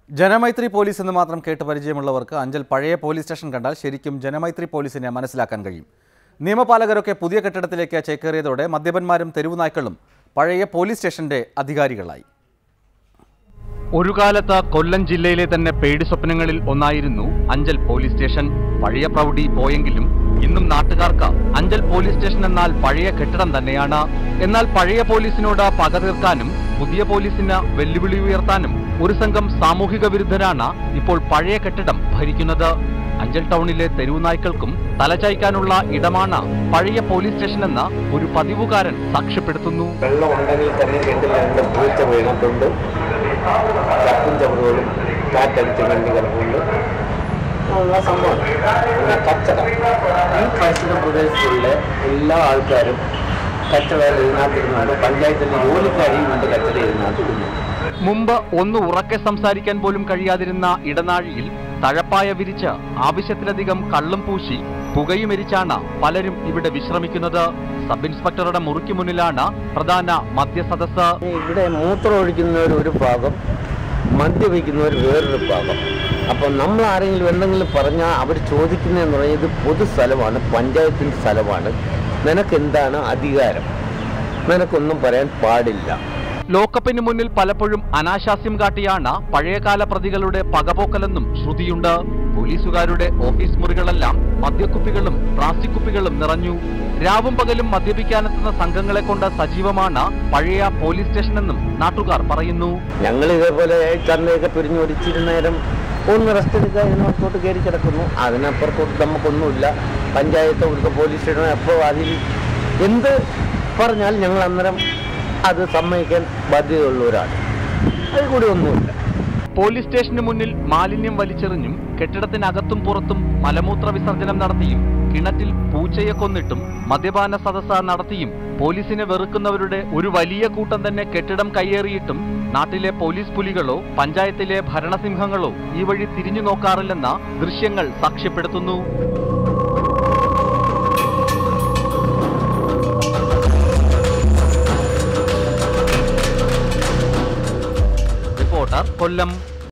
Janamaithri police എന്ന് മാത്രം കേട്ട് പരിചയമുള്ളവർക്ക് അഞ്ചൽ പഴയ പോലീസ് സ്റ്റേഷൻ കണ്ടാൽ ശരിക്കും ജനമൈത്രി പോലീസിനെ മനസ്സിലാക്കാൻ കഴിയും നിയമപാലകരൊക്കെ പുതിയ കെട്ടിടത്തിലേക്ക് ചേക്കേറിയതോടെ മദ്യപന്മാരും തെരുവുനായ്ക്കളും പഴയ പോലീസ് സ്റ്റേഷന്റെ അധികാരികളായി ഒരു കാലത്ത് കൊല്ലം ജില്ലയിലെ തന്നെ പേടി സ്വപ്നങ്ങളിൽ ഒന്നായിരുന്നു അഞ്ചൽ പോലീസ് സ്റ്റേഷൻ പഴയ പ്രൗഢി പോയെങ്കിലും ഇന്നും നാട്ടുകാർക്ക് അഞ്ചൽ പോലീസ് സ്റ്റേഷൻ എന്നാൽ പഴയ കെട്ടിടം തന്നെയാണ് എന്നാൽ പഴയ പോലീസിനോട് പക തീർക്കാനും പുതിയ പോലീസിന് വെല്ലുവിളി ഉയർത്താനും ഒരു സംഘം സാമൂഹിക വിരുദ്ധരാണ് ഇപ്പോൾ പഴയ കെട്ടിടം ഭരിക്കുന്നത് അഞ്ചൽ ടൗണിലെ തെരുവുനായ്ക്കൾക്കും തലചായ്ക്കാനുള്ള ഇടമാണ് പഴയ പോലീസ് സ്റ്റേഷൻ എന്ന് ഒരു പതിവുകാരൻ സാക്ഷ്യപ്പെടുത്തുന്നു വെള്ളം ഉണ്ടെങ്കിൽ തന്നെ കെട്ടിൽ രണ്ട് പൂച്ച വീണിട്ടുണ്ട് ചപ്പും ചവറുകളും കാറ്റടിച്ച് കണ്ടി കിടപ്പുണ്ട് ഉള്ള സംഭവം പിന്നെ കച്ചട ഈ പരിസര പ്രദേശത്തുള്ള എല്ലാ ആൾക്കാരും കച്ചട ഇതിനകത്തിരുന്നുണ്ട് പഞ്ചായത്തിലെ ജോലിക്കാരെയും കൊണ്ട് കച്ചട ഇതിനകത്തിരുന്നു മുമ്പ് ഒന്ന് ഉറക്കെ സംസാരിക്കാൻ പോലും കഴിയാതിരുന്ന ഇടനാഴിയിൽ തഴപ്പായ വിരിച്ച് ആവശ്യത്തിലധികം കള്ളും പൂശി പുകയുമെരിച്ചാണ് പലരും ഇവിടെ വിശ്രമിക്കുന്നത് സബ് ഇൻസ്പെക്ടറുടെ മുറിക്ക് മുന്നിലാണ് പ്രധാന മദ്യസദസ് ഇവിടെ മൂത്രം ഒഴിക്കുന്നവർ ഒരു ഭാഗം മദ്യപിക്കുന്നവർ വേറൊരു ഭാഗം അപ്പം നമ്മൾ ആരെങ്കിലും എന്തെങ്കിലും പറഞ്ഞാൽ അവർ ചോദിക്കുന്നതെന്ന് പറഞ്ഞാൽ ഇത് പൊതു സ്ഥലമാണ് പഞ്ചായത്തിൻ്റെ സ്ഥലമാണ് നിനക്ക് എന്താണ് അധികാരം നിനക്കൊന്നും പറയാൻ പാടില്ല ലോക്കപ്പിന് മുന്നിൽ പലപ്പോഴും അനാശാസ്യം കാട്ടിയാണ് പഴയകാല പ്രതികളുടെ പകപോക്കലെന്നും ശ്രുതിയുണ്ട് പോലീസുകാരുടെ ഓഫീസ് മുറികളെല്ലാം മദ്യക്കുപ്പികളും പ്ലാസ്റ്റിക് കുപ്പികളും നിറഞ്ഞു രാവും പകലും മദ്യപിക്കാനെത്തുന്ന സംഘങ്ങളെ കൊണ്ട് സജീവമാണ് പഴയ പോലീസ് സ്റ്റേഷനെന്നും നാട്ടുകാർ പറയുന്നു ഞങ്ങൾ ഇതേപോലെ ചന്തയൊക്കെ പിരിഞ്ഞു ഒടിച്ചിരുന്ന നേരം ഒന്ന് റെസ്റ്റ് എടുക്കുക ഇതിനകത്തോട്ട് കയറി കിടക്കുന്നു അതിനപ്പുറത്തോട്ട് നമുക്കൊന്നുമില്ല പഞ്ചായത്ത് ഇവിടുത്തെ പോലീസ് സ്റ്റേഷൻ എപ്പോൾ അതിൽ എന്ത് പറഞ്ഞാൽ ഞങ്ങൾ അന്നേരം അത് സമ്മതിക്കാൻ ബാധ്യതയുള്ളവരാണ് അതിൽ കൂടി ഒന്നുമില്ല പോലീസ് സ്റ്റേഷന് മുന്നിൽ മാലിന്യം വലിച്ചെറിഞ്ഞും കെട്ടിടത്തിനകത്തും പുറത്തും മലമൂത്ര വിസർജനം നടത്തിയും കിണറ്റിൽ പൂച്ചയെ കൊന്നിട്ടും മദ്യപാന സദസ്സ നടത്തിയും പോലീസിനെ വെറുക്കുന്നവരുടെ ഒരു വലിയ കൂട്ടം തന്നെ കെട്ടിടം കയ്യേറിയിട്ടും നാട്ടിലെ പോലീസ് പുലികളോ പഞ്ചായത്തിലെ ഭരണസിംഹങ്ങളോ ഈ വഴി തിരിഞ്ഞു നോക്കാറില്ലെന്ന ദൃശ്യങ്ങൾ സാക്ഷ്യപ്പെടുത്തുന്നു റിപ്പോർട്ടർ കൊല്ലം